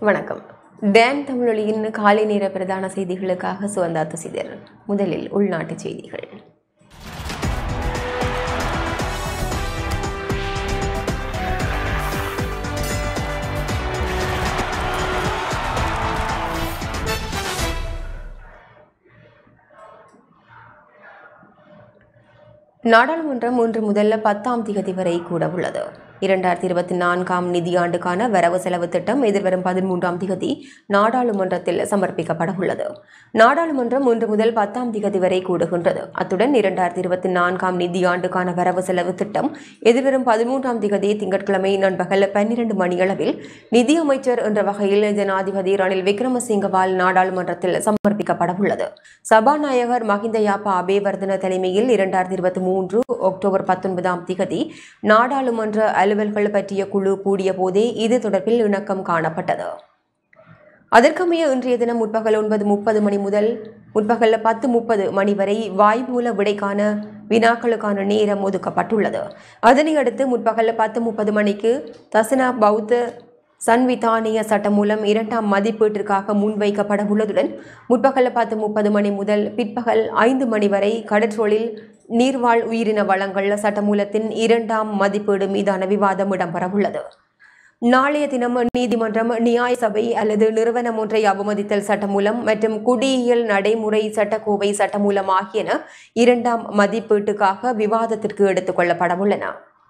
வணக்கம் டேன் தமிழொலியின் காலை நேர பிரதான செய்திகளுக்காக சுவந்தா துசிதர் முதலில் உள்நாட்டு செய்திகள் நாடாளுமன்றம் இன்று முதல் பத்தாம் திகதி வரை கூட உள்ளது இரண்டாயிரத்தி இருபத்தி நான்காம் நிதியாண்டுக்கான வரவு செலவு திட்டம் எதிர்வரும் பதிமூன்றாம் திகதி நாடாளுமன்றத்தில் சமர்ப்பிக்கப்பட உள்ளது நாடாளுமன்றம் இன்று முதல் பத்தாம் திகதி வரை கூடுகின்றது அத்துடன் இரண்டாயிரத்தி இருபத்தி நான்காம் நிதியாண்டுக்கான வரவு செலவு திட்டம் எதிர்வரும் பதிமூன்றாம் திகதி திங்கட்கிழமை நண்பகல் பன்னிரண்டு மணியளவில் நிதியமைச்சர் என்ற வகையில் ஜனாதிபதி ரணில் விக்ரமசிங்கவால் நாடாளுமன்றத்தில் சமர்ப்பிக்கப்பட உள்ளது சபாநாயகர் மஹிந்த யாப்பா அபேவர்தன தலைமையில் இரண்டாயிரத்தி இருபத்தி மூன்று அக்டோபர் பத்தொன்பதாம் திகதி நாடாளுமன்ற அலுவல்கள் பற்றிய குழு கூடிய போதே இது தொடர்பில் இணக்கம் காணப்பட்டது அதற்கமைய இன்றைய தினம் முற்பகல் ஒன்பது முப்பது மணி முதல் முற்பகல் பத்து முப்பது மணி வரை வாய்மூல விடைக்கான வினாக்களுக்கான நேரம் ஒதுக்கப்பட்டுள்ளது அதனை அடுத்து முற்பகல் பத்து முப்பது மணிக்கு தசனா பௌத்த சன்விதானிய சட்டம் மூலம் இரண்டாம் மதிப்பீட்டிற்காக முன்வைக்கப்பட உள்ளதுடன் முற்பகல் பத்து முப்பது மணி முதல் பிற்பகல் ஐந்து மணி வரை கடற்றொழில் நீர்வாழ் உயிரின வளங்கள் சட்டமூலத்தின் இரண்டாம் மதிப்பீடு மீதான விவாதம் இடம்பெறவுள்ளது நாளைய தினம் நீதிமன்றம் நியாய சபை அல்லது நிறுவனம் ஒன்றை அவமதித்தல் சட்டமூலம் மற்றும் குடியியல் நடைமுறை சட்டக்கோவை சட்டமூலம் ஆகியன இரண்டாம் மதிப்பீட்டுக்காக விவாதத்திற்கு எடுத்துக் கொள்ளப்பட உள்ளன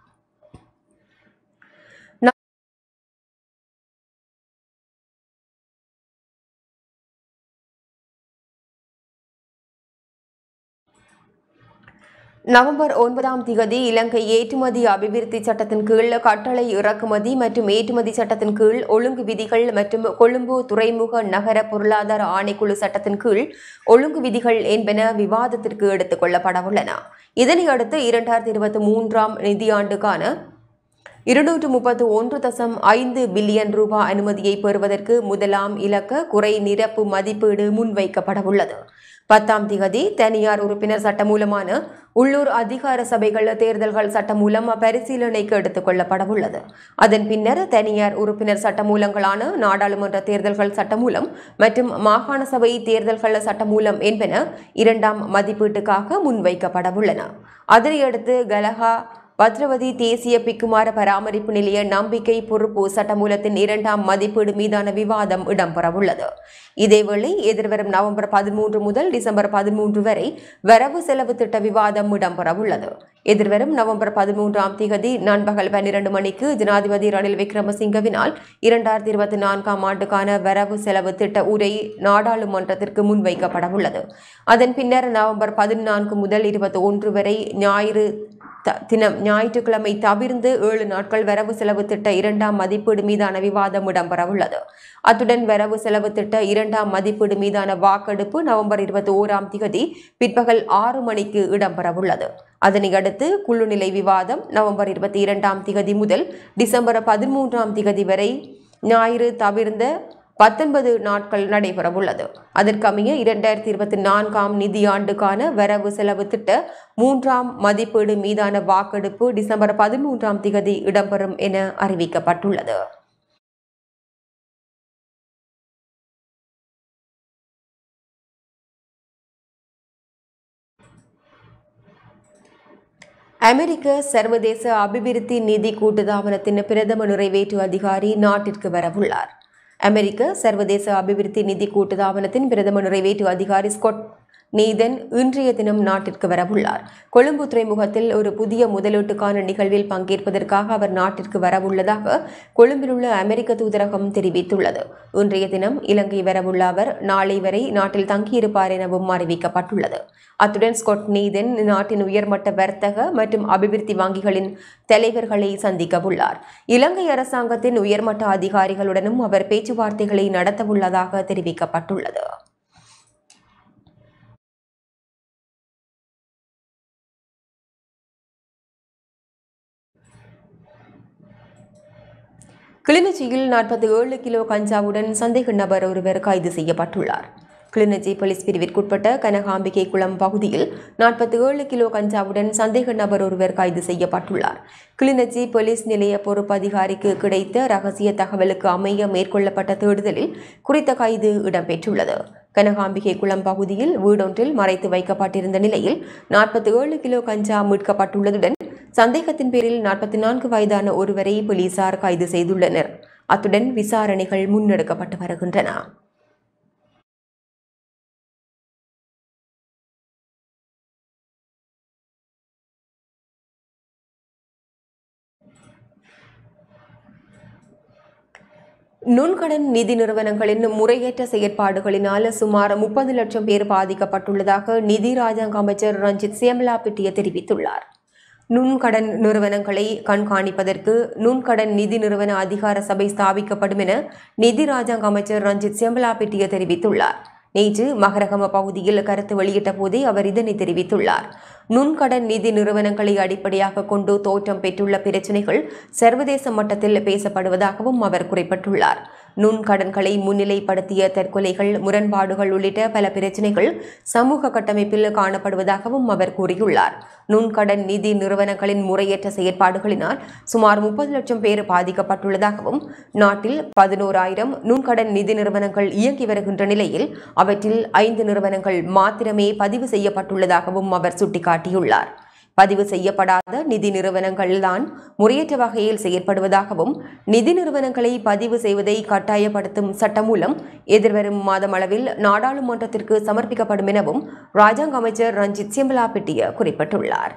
நவம்பர் ஒன்பதாம் திகதி இலங்கை ஏற்றுமதி அபிவிருத்தி சட்டத்தின் கீழ் கட்டளை இறக்குமதி மற்றும் ஏற்றுமதி சட்டத்தின் கீழ் ஒழுங்கு விதிகள் மற்றும் கொழும்பு துறைமுக நகர பொருளாதார ஆணைக்குழு சட்டத்தின் கீழ் ஒழுங்கு விதிகள் என்பன விவாதத்திற்கு எடுத்துக் கொள்ளப்பட உள்ளன இதனை அடுத்து இரண்டாயிரத்தி இருபத்தி மூன்றாம் நிதியாண்டுக்கான இருநூற்று முப்பத்து ஒன்று தசம் ஐந்து பில்லியன் ரூபாய் அனுமதியை பெறுவதற்கு முதலாம் இலக்க குறை நிரப்பு மதிப்பீடு முன்வைக்கப்பட உள்ளது பத்தாம் திகதி தனியார் உறுப்பினர் சட்டமூலமான உள்ளூர் அதிகார சபைகள் தேர்தல்கள் சட்டமூலம் பரிசீலனைக்கு எடுத்துக் கொள்ளப்பட உள்ளது அதன் பின்னர் தனியார் உறுப்பினர் சட்டமூலங்களான நாடாளுமன்ற தேர்தல்கள் சட்டமூலம் மற்றும் மாகாண சபை தேர்தல்கள் சட்டமூலம் என்பன இரண்டாம் மதிப்பீட்டுக்காக முன்வைக்கப்பட உள்ளன அதனையடுத்து கலகா பத்ரவதி தேசிய பிக்குமார பராமரிப்பு நிலைய நம்பிக்கை பொறுப்பு சட்டமூலத்தின் இரண்டாம் மதிப்பீடு மீதான விவாதம் இடம்பெறவுள்ளது இதேவேளை எதிர்வரும் நவம்பர் பதிமூன்று முதல் டிசம்பர் பதிமூன்று வரை வரவு செலவு திட்ட விவாதம் இடம்பெறவுள்ளது எதிர்வரும் நவம்பர் பதிமூன்றாம் திகதி நண்பகல் பன்னிரண்டு மணிக்கு ஜனாதிபதி ரணில் விக்ரமசிங்கவினால் இரண்டாயிரத்தி இருபத்தி நான்காம் ஆண்டுக்கான வரவு செலவு திட்ட உரை நாடாளுமன்றத்திற்கு முன்வைக்கப்பட உள்ளது அதன் பின்னர் நவம்பர் பதினான்கு முதல் இருபத்தி ஒன்று வரை ஞாயிறு த- தினம் ஞாயிற்றுக்கிழமை தவிர்ந்து ஏழு நாட்கள் வரவு செலவு திட்ட இரண்டாம் மதிப்பீடு மீதான விவாதம் இடம்பெறவுள்ளது அத்துடன் வரவு செலவு திட்ட இரண்டாம் மதிப்பீடு மீதான வாக்கெடுப்பு நவம்பர் இருபத்தி ஓராம் திகதி பிற்பகல் ஆறு மணிக்கு இடம்பெறவுள்ளது அதனை அடுத்து குழுநிலை விவாதம் நவம்பர் இருபத்தி இரண்டாம் திகதி முதல் டிசம்பர் பதிமூன்றாம் திகதி வரை ஞாயிறு தவிர்ந்த பத்தொன்பது நாட்கள் நடைபெறவுள்ளது அதற்கமைய இரண்டாயிரத்தி இருபத்தி நான்காம் நிதியாண்டுக்கான வரவு செலவு திட்ட மூன்றாம் மதிப்பீடு மீதான வாக்கெடுப்பு டிசம்பர் பதிமூன்றாம் திகதி இடம்பெறும் என அறிவிக்கப்பட்டுள்ளது அமெரிக்க சர்வதேச அபிவிருத்தி நிதி கூட்டுத்தாபனத்தின் பிரதம நிறைவேற்று அதிகாரி நாட்டிற்கு வரவுள்ளார் அமெரிக்க சர்வதேச அபிவிருத்தி நிதி கூட்டுத்தாபனத்தின் பிரதம நிறைவேற்று அதிகாரி ஸ்கொட் நீதன் இன்றைய தினம் நாட்டிற்கு வரவுள்ளார் கொழும்பு துறைமுகத்தில் ஒரு புதிய முதலீட்டுக்கான நிகழ்வில் பங்கேற்பதற்காக அவர் நாட்டிற்கு வரவுள்ளதாக கொழும்பில் உள்ள அமெரிக்க தூதரகம் தெரிவித்துள்ளது இன்றைய தினம் இலங்கை வரவுள்ள அவர் நாளை வரை நாட்டில் தங்கியிருப்பார் எனவும் அறிவிக்கப்பட்டுள்ளது அத்துடன் ஸ்கொட் நீதன் நாட்டின் உயர்மட்ட வர்த்தக மற்றும் அபிவிருத்தி வங்கிகளின் தலைவர்களை சந்திக்க உள்ளார் இலங்கை அரசாங்கத்தின் உயர்மட்ட அதிகாரிகளுடனும் அவர் பேச்சுவார்த்தைகளை நடத்தவுள்ளதாக தெரிவிக்கப்பட்டுள்ளது கிளிநொச்சியில் நாற்பத்தி ஏழு கிலோ கஞ்சாவுடன் சந்தேக நபர் ஒருவர் கைது செய்யப்பட்டுள்ளார் கிளிநொச்சி போலீஸ் பிரிவிற்குட்பட்ட கனகாம்பிகை குளம் பகுதியில் நாற்பத்தி ஏழு கிலோ கஞ்சாவுடன் சந்தேக நபர் ஒருவர் கைது செய்யப்பட்டுள்ளார் கிளிநொச்சி போலீஸ் நிலைய பொறுப்பு அதிகாரிக்கு கிடைத்த ரகசிய தகவலுக்கு அமைய மேற்கொள்ளப்பட்ட தேடுதலில் குறித்த கைது இடம்பெற்றுள்ளது கனகாம்பிகை குளம் பகுதியில் வீடொன்றில் மறைத்து வைக்கப்பட்டிருந்த நிலையில் நாற்பத்தி ஏழு கிலோ கஞ்சா மீட்கப்பட்டுள்ளதுடன் சந்தேகத்தின் பேரில் நாற்பத்தி நான்கு வயதான ஒருவரை போலீசார் கைது செய்துள்ளனர் அத்துடன் விசாரணைகள் முன்னெடுக்கப்பட்டு வருகின்றன நுண்கடன் நிதி நிறுவனங்களின் முறையற்ற செயற்பாடுகளினால் சுமார் முப்பது லட்சம் பேர் பாதிக்கப்பட்டுள்ளதாக நிதி ராஜாங்க அமைச்சர் ரஞ்சித் சியமலாபிட்டிய தெரிவித்துள்ளார் நுண்கடன் நிறுவனங்களை கண்காணிப்பதற்கு நுண்கடன் நிதி நிறுவன அதிகார சபை ஸ்தாபிக்கப்படும் என நிதி ராஜாங்க அமைச்சர் ரஞ்சித் சியம்பலாபிட்டிய தெரிவித்துள்ளார் நேற்று மகரகம பகுதியில் கருத்து வெளியிட்ட போதே அவர் இதனை தெரிவித்துள்ளார் நுண்கடன் நிதி நிறுவனங்களை அடிப்படையாக கொண்டு தோற்றம் பெற்றுள்ள பிரச்சினைகள் சர்வதேச மட்டத்தில் பேசப்படுவதாகவும் அவர் குறிப்பிட்டுள்ளார் நுண்கடன்களை முன்னிலைப்படுத்திய தற்கொலைகள் முரண்பாடுகள் உள்ளிட்ட பல பிரச்சினைகள் சமூக கட்டமைப்பில் காணப்படுவதாகவும் அவர் கூறியுள்ளார் நுண்கடன் நிதி நிறுவனங்களின் முறையற்ற செயற்பாடுகளினால் சுமார் முப்பது லட்சம் பேர் பாதிக்கப்பட்டுள்ளதாகவும் நாட்டில் பதினோராயிரம் நுண்கடன் நிதி நிறுவனங்கள் இயங்கி வருகின்ற நிலையில் அவற்றில் ஐந்து நிறுவனங்கள் மாத்திரமே பதிவு செய்யப்பட்டுள்ளதாகவும் அவர் சுட்டிக்காட்டியுள்ளார் பதிவு செய்யப்படாத நிதி நிறுவனங்கள்தான் முறையற்ற வகையில் செயற்படுவதாகவும் நிதி நிறுவனங்களை பதிவு செய்வதை கட்டாயப்படுத்தும் சட்டம் மூலம் எதிர்வரும் மாதம் அளவில் நாடாளுமன்றத்திற்கு சமர்ப்பிக்கப்படும் எனவும் ராஜாங்க அமைச்சர் ரஞ்சித் சிம்பலாபிட்டிய குறிப்பிட்டுள்ளார்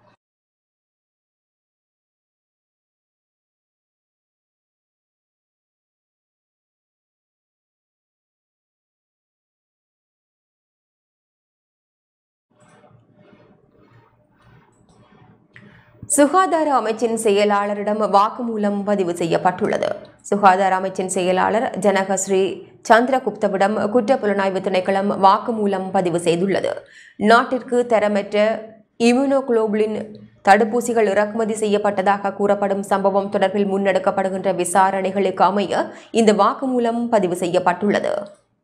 சுகாதார அமைச்சின் செயலாளரிடம் வாக்குமூலம் பதிவு செய்யப்பட்டுள்ளது சுகாதார அமைச்சின் செயலாளர் ஜனகஸ்ரீ சந்திரகுப்தவிடம் குற்றப்புலனாய்வு திணைக்களம் வாக்குமூலம் பதிவு செய்துள்ளது நாட்டிற்கு தரமற்ற இம்யூனோகுளோபுலின் தடுப்பூசிகள் இறக்குமதி செய்யப்பட்டதாக கூறப்படும் சம்பவம் தொடர்பில் முன்னெடுக்கப்படுகின்ற விசாரணைகளுக்கு அமைய இந்த வாக்குமூலம் பதிவு செய்யப்பட்டுள்ளது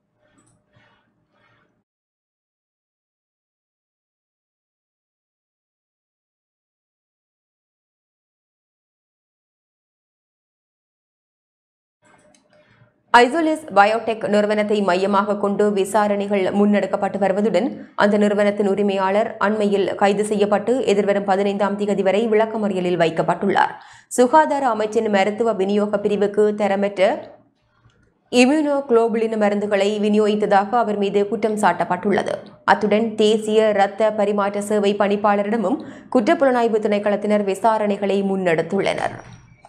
ஐசோலிஸ் பயோடெக் நிறுவனத்தை மையமாக கொண்டு விசாரணைகள் முன்னெடுக்கப்பட்டு வருவதுடன் அந்த நிறுவனத்தின் உரிமையாளர் அண்மையில் கைது செய்யப்பட்டு எதிர்வரும் பதினைந்தாம் தேதி வரை விளக்கமறியலில் வைக்கப்பட்டுள்ளார் சுகாதார அமைச்சின் மருத்துவ விநியோக பிரிவுக்கு தரமற்ற இம்யூனோ குளோபுலின் மருந்துகளை விநியோகித்ததாக அவர் மீது குற்றம் சாட்டப்பட்டுள்ளது அத்துடன் தேசிய இரத்த பரிமாற்ற சேவை பணிப்பாளரிடமும் குற்றப்புலனாய்வு திணைக்களத்தினர் விசாரணைகளை முன்னெடுத்துள்ளனர்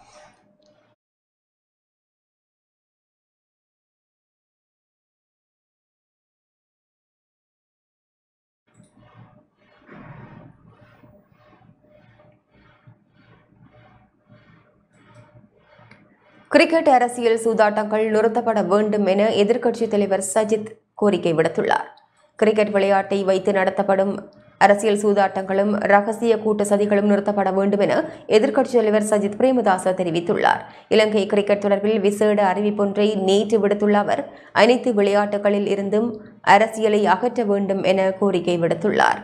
கிரிக்கெட் அரசியல் சூதாட்டங்கள் நிறுத்தப்பட வேண்டும் என எதிர்க்கட்சித் தலைவர் சஜித் கோரிக்கை விடுத்துள்ளார் கிரிக்கெட் விளையாட்டை வைத்து நடத்தப்படும் அரசியல் சூதாட்டங்களும் ரகசிய கூட்டு சதிகளும் நிறுத்தப்பட வேண்டும் என எதிர்க்கட்சித் தலைவர் சஜித் பிரேமதாச தெரிவித்துள்ளார் இலங்கை கிரிக்கெட் தொடர்பில் விசேட அறிவிப்பொன்றை நேற்று விடுத்துள்ள அவர் அனைத்து விளையாட்டுகளில் இருந்தும் அரசியலை அகற்ற வேண்டும் என கோரிக்கை விடுத்துள்ளார்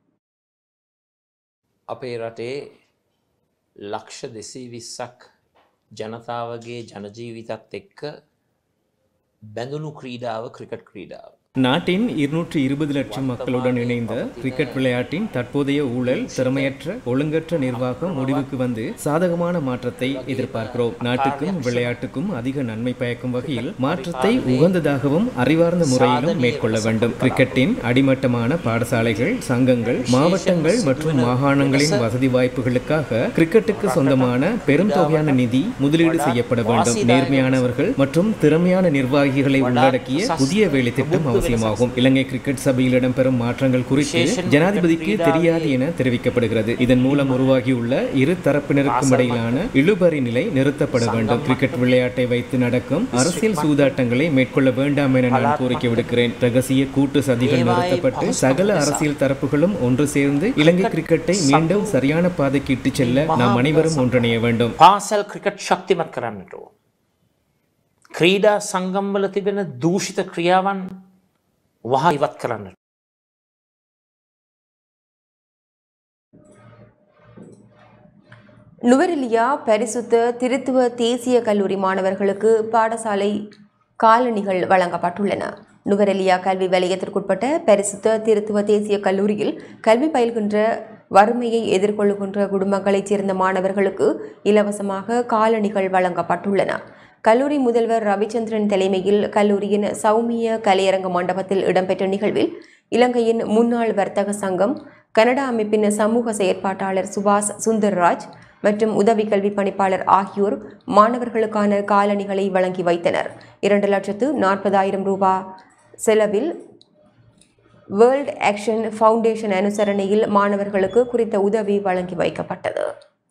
අපේ රටේ ලක්ෂ දෙසී විස්සක් ජනතාවගේ ජනජීවිතත් එක්ක බැඳුණු ක්‍රීඩාව ක්‍රිකට් ක්‍රීඩාව. நாட்டின் இருநூற்றி இருபது லட்சம் மக்களுடன் இணைந்த கிரிக்கெட் விளையாட்டின் தற்போதைய ஊழல் திறமையற்ற ஒழுங்கற்ற நிர்வாகம் முடிவுக்கு வந்து சாதகமான மாற்றத்தை எதிர்பார்க்கிறோம் நாட்டுக்கும் விளையாட்டுக்கும் அதிக நன்மை பயக்கும் வகையில் மாற்றத்தை உகந்ததாகவும் அறிவார்ந்த முறையிலும் மேற்கொள்ள வேண்டும் கிரிக்கெட்டின் அடிமட்டமான பாடசாலைகள் சங்கங்கள் மாவட்டங்கள் மற்றும் மாகாணங்களின் வசதி வாய்ப்புகளுக்காக கிரிக்கெட்டுக்கு சொந்தமான பெரும் தொகையான நிதி முதலீடு செய்யப்பட வேண்டும் நேர்மையானவர்கள் மற்றும் திறமையான நிர்வாகிகளை உள்ளடக்கிய புதிய வேலை திட்டம் அவசியமாகும் இலங்கை கிரிக்கெட் சபையில் இடம்பெறும் மாற்றங்கள் குறித்து ஜனாதிபதிக்கு தெரியாது என தெரிவிக்கப்படுகிறது இதன் மூலம் உருவாகியுள்ள இரு தரப்பினருக்கும் இடையிலான இழுபறி நிலை நிறுத்தப்பட வேண்டும் கிரிக்கெட் விளையாட்டை வைத்து நடக்கும் அரசியல் சூதாட்டங்களை மேற்கொள்ள வேண்டாம் என நான் கோரிக்கை விடுக்கிறேன் ரகசிய கூட்டு சதிகள் நிறுத்தப்பட்டு சகல அரசியல் தரப்புகளும் ஒன்று சேர்ந்து இலங்கை கிரிக்கெட்டை மீண்டும் சரியான பாதைக்கு இட்டுச் செல்ல நாம் அனைவரும் ஒன்றிணைய வேண்டும் පාසල් ක්‍රිකට් ශක්තිමත් කරන්නට ඕන. ක්‍රීඩා සංගම්වල තිබෙන දූෂිත ක්‍රියාවන් වහා ඉවත් කරන්නට. நுவரெலியா பரிசுத்த திருத்துவ தேசிய கல்லூரி மாணவர்களுக்கு பாடசாலை காலணிகள் வழங்கப்பட்டுள்ளன நுவரெலியா கல்வி வலயத்திற்குட்பட்ட பரிசுத்த திருத்துவ தேசிய கல்லூரியில் கல்வி பயில்கின்ற வறுமையை எதிர்கொள்கின்ற குடும்பங்களைச் சேர்ந்த மாணவர்களுக்கு இலவசமாக காலணிகள் வழங்கப்பட்டுள்ளன கல்லூரி முதல்வர் ரவிச்சந்திரன் தலைமையில் கல்லூரியின் சௌமிய கலையரங்க மண்டபத்தில் இடம்பெற்ற நிகழ்வில் இலங்கையின் முன்னாள் வர்த்தக சங்கம் கனடா அமைப்பின் சமூக செயற்பாட்டாளர் சுபாஷ் சுந்தர்ராஜ் மற்றும் உதவி கல்வி பணிப்பாளர் ஆகியோர் மாணவர்களுக்கான காலணிகளை வழங்கி வைத்தனர் இரண்டு லட்சத்து நாற்பதாயிரம் ரூபாய் செலவில் வேர்ல்ட் ஆக்ஷன் ஃபவுண்டேஷன் அனுசரணையில் மாணவர்களுக்கு குறித்த உதவி வழங்கி வைக்கப்பட்டது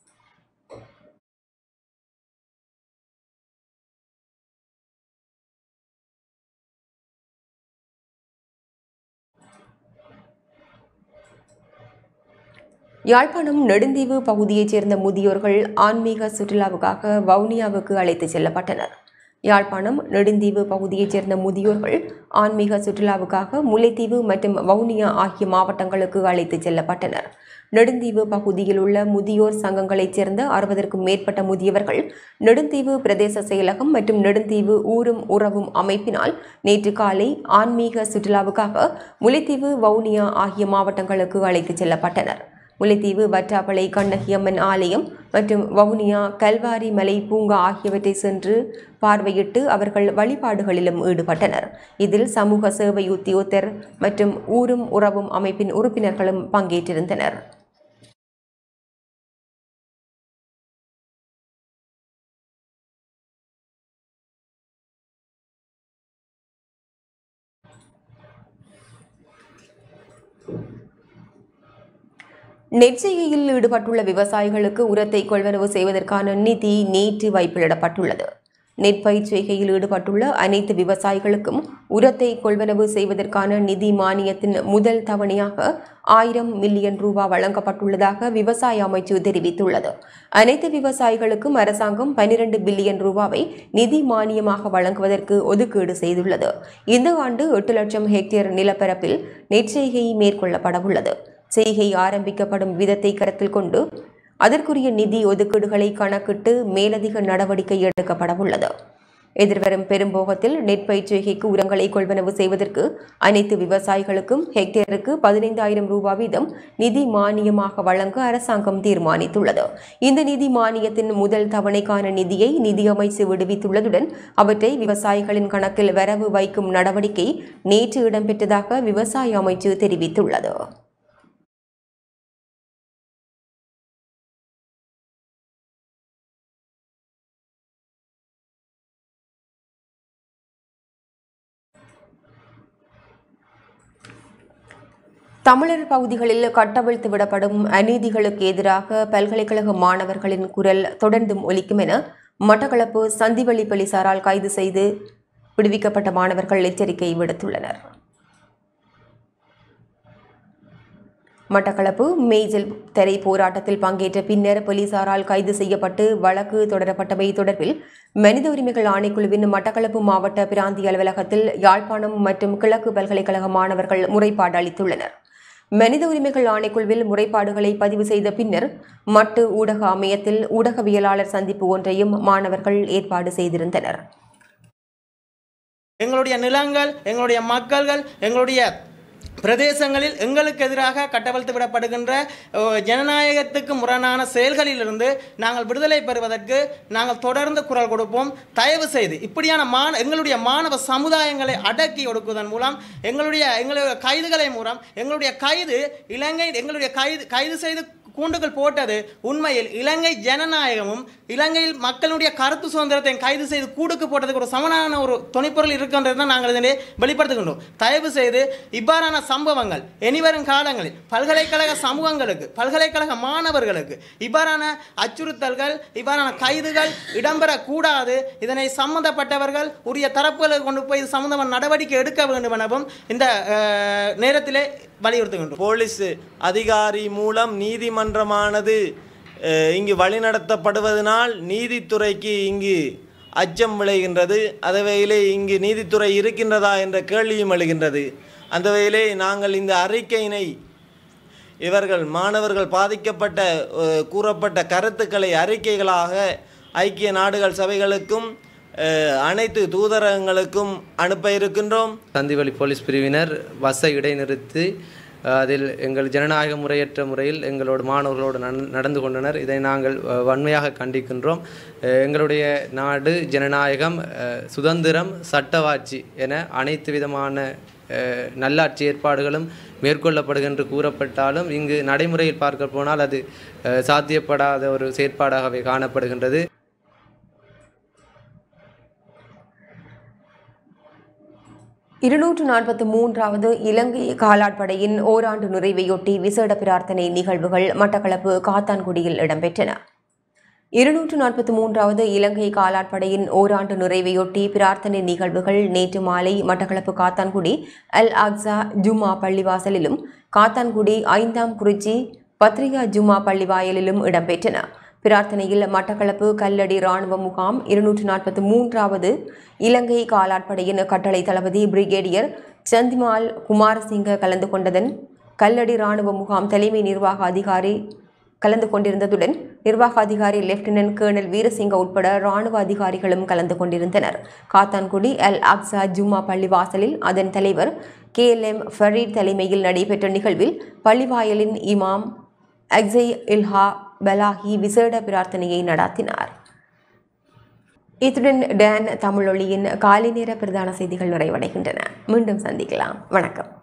யாழ்ப்பாணம் நெடுந்தீவு பகுதியைச் சேர்ந்த முதியோர்கள் ஆன்மீக சுற்றுலாவுக்காக வவுனியாவுக்கு அழைத்துச் செல்லப்பட்டனர் யாழ்ப்பாணம் நெடுந்தீவு பகுதியைச் சேர்ந்த முதியோர்கள் ஆன்மீக சுற்றுலாவுக்காக முல்லைத்தீவு மற்றும் வவுனியா ஆகிய மாவட்டங்களுக்கு அழைத்துச் செல்லப்பட்டனர் நெடுந்தீவு பகுதியில் உள்ள முதியோர் சங்கங்களைச் சேர்ந்த அறுபதற்கும் மேற்பட்ட முதியவர்கள் நெடுந்தீவு பிரதேச செயலகம் மற்றும் நெடுந்தீவு ஊரும் உறவும் அமைப்பினால் நேற்று காலை ஆன்மீக சுற்றுலாவுக்காக முல்லைத்தீவு வவுனியா ஆகிய மாவட்டங்களுக்கு அழைத்துச் செல்லப்பட்டனர் முல்லைத்தீவு வற்றாப்பளை கண்ணகியம்மன் ஆலயம் மற்றும் வவுனியா கல்வாரி மலை பூங்கா ஆகியவற்றை சென்று பார்வையிட்டு அவர்கள் வழிபாடுகளிலும் ஈடுபட்டனர் இதில் சமூக சேவை உத்தியோகத்தர் மற்றும் ஊரும் உறவும் அமைப்பின் உறுப்பினர்களும் பங்கேற்றிருந்தனர் நெற்செய்கையில் ஈடுபட்டுள்ள விவசாயிகளுக்கு உரத்தை கொள்வனவு செய்வதற்கான நிதி நேற்று வைப்பிலிடப்பட்டுள்ளது நெற்பயிர் செய்கையில் ஈடுபட்டுள்ள அனைத்து விவசாயிகளுக்கும் உரத்தை கொள்வனவு செய்வதற்கான நிதி மானியத்தின் முதல் தவணையாக ஆயிரம் மில்லியன் ரூபாய் வழங்கப்பட்டுள்ளதாக விவசாய அமைச்சு தெரிவித்துள்ளது அனைத்து விவசாயிகளுக்கும் அரசாங்கம் பனிரெண்டு பில்லியன் ரூபாவை நிதி மானியமாக வழங்குவதற்கு ஒதுக்கீடு செய்துள்ளது இந்த ஆண்டு எட்டு லட்சம் ஹெக்டேர் நிலப்பரப்பில் நெற்செய்கை மேற்கொள்ளப்படவுள்ளது செய்கை ஆரம்பிக்கப்படும் விதத்தை கருத்தில் கொண்டு அதற்குரிய நிதி ஒதுக்கீடுகளை கணக்கிட்டு மேலதிக நடவடிக்கை எடுக்கப்படவுள்ளது எதிர்வரும் பெரும்போகத்தில் நெற்பயிர் செய்கைக்கு உரங்களை கொள்வனவு செய்வதற்கு அனைத்து விவசாயிகளுக்கும் ஹெக்டேருக்கு பதினைந்தாயிரம் ரூபாய் வீதம் நிதி மானியமாக வழங்க அரசாங்கம் தீர்மானித்துள்ளது இந்த நிதி மானியத்தின் முதல் தவணைக்கான நிதியை நிதியமைச்சு விடுவித்துள்ளதுடன் அவற்றை விவசாயிகளின் கணக்கில் வரவு வைக்கும் நடவடிக்கை நேற்று இடம்பெற்றதாக விவசாய அமைச்சு தெரிவித்துள்ளது தமிழர் பகுதிகளில் கட்டவிழ்த்து விடப்படும் அநீதிகளுக்கு எதிராக பல்கலைக்கழக மாணவர்களின் குரல் தொடர்ந்தும் ஒலிக்கும் என மட்டக்களப்பு சந்திவெளி போலீசாரால் கைது செய்து விடுவிக்கப்பட்ட மாணவர்கள் எச்சரிக்கை விடுத்துள்ளனர் மட்டக்களப்பு மேஜல் திரை போராட்டத்தில் பங்கேற்ற பின்னர் போலீசாரால் கைது செய்யப்பட்டு வழக்கு தொடரப்பட்டவை தொடர்பில் மனித உரிமைகள் ஆணைக்குழுவின் மட்டக்களப்பு மாவட்ட பிராந்திய அலுவலகத்தில் யாழ்ப்பாணம் மற்றும் கிழக்கு பல்கலைக்கழக மாணவர்கள் முறைப்பாடு அளித்துள்ளனர் மனித உரிமைகள் ஆணைக்குழுவில் முறைப்பாடுகளை பதிவு செய்த பின்னர் மட்டு ஊடக அமையத்தில் ஊடகவியலாளர் சந்திப்பு ஒன்றையும் மாணவர்கள் ஏற்பாடு செய்திருந்தனர் எங்களுடைய நிலங்கள் எங்களுடைய மக்கள்கள் எங்களுடைய பிரதேசங்களில் எங்களுக்கு எதிராக கட்டவிழ்த்து விடப்படுகின்ற அஹ், ஜனநாயகத்துக்கு முரணான செயல்களிலிருந்து நாங்கள் விடுதலை பெறுவதற்கு நாங்கள் தொடர்ந்து குரல் கொடுப்போம் தயவு செய்து இப்படியான மான எங்களுடைய மாணவ சமுதாயங்களை அடக்கி ஒடுக்குவதன் மூலம் எங்களுடைய எங்களுடைய கைதுகளை மூலம் எங்களுடைய கைது இலங்கை எங்களுடைய கைது கைது செய்து கூண்டுகள் போட்டது உண்மையில் இலங்கை ஜனநாயகமும் இலங்கையில் மக்களுடைய கருத்து சுதந்திரத்தை கைது செய்து கூடுக்கு போட்டதுக்கு ஒரு சமனான ஒரு துணைப்பொருள் இருக்கின்றது தான் நாங்கள் இதனை வெளிப்படுத்துகின்றோம் தயவு செய்து இவ்வாறான சம்பவங்கள் இனிவரும் காலங்களில் பல்கலைக்கழக சமூகங்களுக்கு பல்கலைக்கழக மாணவர்களுக்கு இவ்வாறான அச்சுறுத்தல்கள் இவ்வாறான கைதுகள் இடம்பெறக்கூடாது இதனை சம்பந்தப்பட்டவர்கள் உரிய தரப்புகளுக்கு கொண்டு போய் இது சம்பந்தமான நடவடிக்கை எடுக்க வேண்டும் எனவும் இந்த அஹ், நேரத்திலே வலியுறுத்துகின்றோம் போலீஸ் அதிகாரி மூலம் நீதிமன்றமானது அஹ், இங்கு வழிநடத்தப்படுவதனால் நீதித்துறைக்கு இங்கு அச்சம் விளைகின்றது அதவேளை இங்கு நீதித்துறை இருக்கின்றதா என்ற கேள்வியும் எழுகின்றது அந்த வகையிலே நாங்கள் இந்த அறிக்கையினை இவர்கள் மாணவர்கள் பாதிக்கப்பட்ட அஹ், கூறப்பட்ட கருத்துக்களை அறிக்கைகளாக ஐக்கிய நாடுகள் சபைகளுக்கும் அஹ், அனைத்து தூதரகங்களுக்கும் அனுப்ப இருக்கின்றோம் சந்திவழி போலீஸ் பிரிவினர் பஸ்ஸை இடைநிறுத்தி அஹ், அதில் எங்கள் ஜனநாயக முறையற்ற முறையில் எங்களோட மாணவர்களோடு நட- நடந்து கொண்டனர் இதை நாங்கள் அஹ், வன்மையாக கண்டிக்கின்றோம் அஹ், எங்களுடைய நாடு ஜனநாயகம் அஹ், சுதந்திரம் சட்டவாட்சி என அனைத்து விதமான அஹ், நல்லாட்சி ஏற்பாடுகளும் மேற்கொள்ளப்படுகின்ற கூறப்பட்டாலும் இங்கு நடைமுறையில் பார்க்க போனால் அது அஹ், சாத்தியப்படாத ஒரு செயற்பாடாகவே காணப்படுகின்றது இருநூற்று நாற்பத்தி மூன்றாவது இலங்கை காலாட்படையின் ஓராண்டு நிறைவையொட்டி விசேட பிரார்த்தனை நிகழ்வுகள் மட்டக்களப்பு காத்தான்குடியில் இடம்பெற்றன இருநூற்று நாற்பத்தி மூன்றாவது இலங்கை காலாட்படையின் ஓராண்டு நிறைவையொட்டி பிரார்த்தனை நிகழ்வுகள் நேற்று மாலை மட்டக்களப்பு காத்தான்குடி அல் அக்ஸா ஜும்மா பள்ளிவாசலிலும் காத்தான்குடி ஐந்தாம் குறிச்சி பத்ரிகா ஜும்மா பள்ளிவாயலிலும் இடம்பெற்றன பிரார்த்தனையில் மட்டக்களப்பு கல்லடி இராணுவ முகாம் இருநூற்று நாற்பத்தி மூன்றாவது இலங்கை காலாட்படையின் கட்டளை தளபதி பிரிகேடியர் சந்திமால் குமாரசிங்க கலந்து கொண்டதன் கல்லடி இராணுவ முகாம் தலைமை நிர்வாக அதிகாரி கலந்து கொண்டிருந்ததுடன் நிர்வாக அதிகாரி லெப்டினன்ட் கேர்னல் வீரசிங்க உட்பட இராணுவ அதிகாரிகளும் கலந்து கொண்டிருந்தனர் காத்தான்குடி அல் அக்ஸா ஜும்மா பள்ளிவாசலில் அதன் தலைவர் கே எல் எம் ஃபரீட் தலைமையில் நடைபெற்ற நிகழ்வில் பள்ளிவாயலின் இமாம் அக்ஸை இல்ஹா பலாஹி விசேட பிரார்த்தனையை நடாத்தினார் இத்துடன் டேன் தமிழொலியின் காலை நேர பிரதான செய்திகள் நிறைவடைகின்றன மீண்டும் சந்திக்கலாம் வணக்கம்